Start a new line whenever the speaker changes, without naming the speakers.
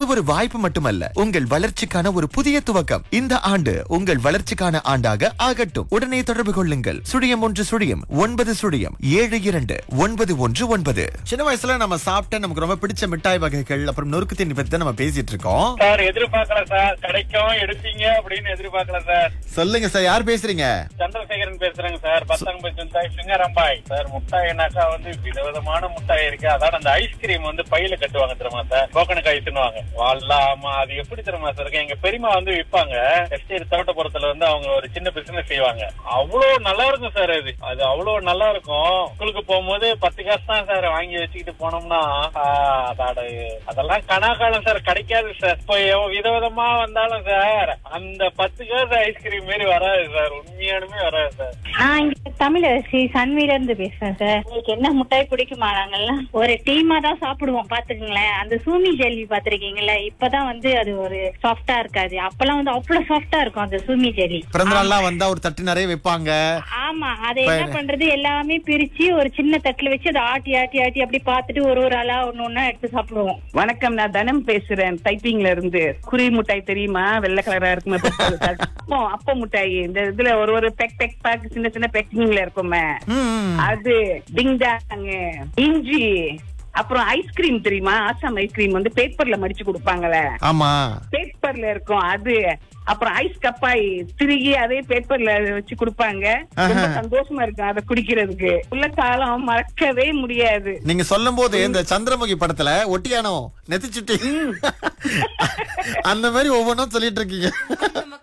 ஒரு வாய்ப்பு மட்டுமல்ல உங்கள் வளர்ச்சிக்கான ஒரு புதிய துவக்கம் இந்த ஆண்டு உங்கள் வளர்ச்சிக்கான ஆண்டாக ஆகட்டும் உடனே தொடர்பு கொள்ளுங்கள் சுழியம் ஒன்று சுழியம் ஒன்பது சுழியம் ஏழு இரண்டு ஒன்பது ஒன்று ஒன்பது சின்ன வயசுல நம்ம சாப்பிட்ட நமக்கு ரொம்ப பிடிச்ச மிட்டாய் வகைகள் அப்புறம் நொறுக்கு தீனி பத்தி தான் நம்ம பேசிட்டு இருக்கோம்
சார் எதிர்பார்க்கல சார் கிடைக்கும் எடுப்பீங்க அப்படின்னு எதிர்பார்க்கல சார்
சொல்லுங்க சார் யார் பேசுறீங்க
சந்திரசேகரன் பேசுறேங்க சார் பத்தாங்க மிட்டாய் சிங்கரம்பாய் சார் முட்டாய்னாக்கா வந்து விதவிதமான முட்டாய் இருக்கு அதான் அந்த ஐஸ்கிரீம் வந்து பையில கட்டுவாங்க தெரியுமா சார் கோகனக் ஐஸ்னுவாங்க வால்ல ஆமா அது எப்படி தெரியுமா சார் இருக்கு எங்க பெரியமா வந்து விற்பாங்க எஸ்டேட் தோட்டப்புறத்துல வந்து அவங்க ஒரு சின்ன பிசினஸ் செய்வாங்க அவ்வளவு நல்லா இருக்கும் சார் அது அது அவ்வளவு நல்லா இருக்கும் ஸ்கூலுக்கு போகும்போது பத்து காசு தான் சார் வாங்கி வச்சுக்கிட்டு போனோம்னா ஆ, அதாட அதெல்லாம் கனாக்காலம் சார் கிடைக்காது சார் இப்போ எவ்வ- விதவிதமா வந்தாலும் சார் அந்த பத்து காசு ஐஸ்கிரீம் மாரி வராது சார் உண்மையானுமே வராது சார்
நான் இங்க தமிழரசி சன்வில இருந்து பேசுறேன் சார் உங்களுக்கு என்ன முட்டாய் பிடிக்குமா நாங்கெல்லாம் ஒரு டீமா தான் சாப்பிடுவோம் பாத்துக்கங்களேன் அந்த சூமி ஜெல்லி பாத்திருக்கீங்கல்ல இப்பதான் வந்து அது ஒரு சாஃப்டா இருக்காது அப்பெல்லாம் வந்து அவ்வளவு சாஃப்டா இருக்கும் அந்த சூமி ஜெல்லி
பிறந்த நாள்லாம் வந்தா ஒரு தட்டு நிறைய வைப்பாங்க
ஆமா அதை என்ன பண்றது எல்லாமே பிரிச்சு ஒரு சின்ன தட்டுல வச்சு அதை ஆட்டி ஆட்டி ஆட்டி அப்படி பாத்துட்டு ஒரு ஒரு ஆளா ஒண்ணு ஒண்ணா எடுத்து சாப்பிடுவோம்
வணக்கம் நான் தனம் பேசுறேன் டைப்பிங்ல இருந்து குருவி மிட்டாய் தெரியுமா வெள்ளை கலரா இருக்குமே அப்போ அப்ப மிட்டாய் இந்த இதுல ஒரு ஒரு பெக் பெக் பேக் சின்ன சின்ன பேக்கிங்ல இருக்குமே
ம்.
அது டிங்டாங் இஞ்சி அப்புறம் ஐஸ்கிரீம் தெரியுமா ஆசாம் ஐஸ்கிரீம் வந்து பேப்பர்ல மடிச்சு கொடுப்பாங்களே
ஆமா
பேப்பர்ல இருக்கும் அது அப்புறம் ஐஸ் கப்பாய் திருகி அதே பேப்பர்ல வச்சு கொடுப்பாங்க ரொம்ப சந்தோஷமா இருக்கும் அதை குடிக்கிறதுக்கு உள்ள காலம் மறக்கவே முடியாது
நீங்க சொல்லும் போது இந்த சந்திரமுகி படத்துல ஒட்டியானோ நெத்திச்சுட்டி அந்த மாதிரி ஒவ்வொன்றும் சொல்லிட்டு இருக்கீங்க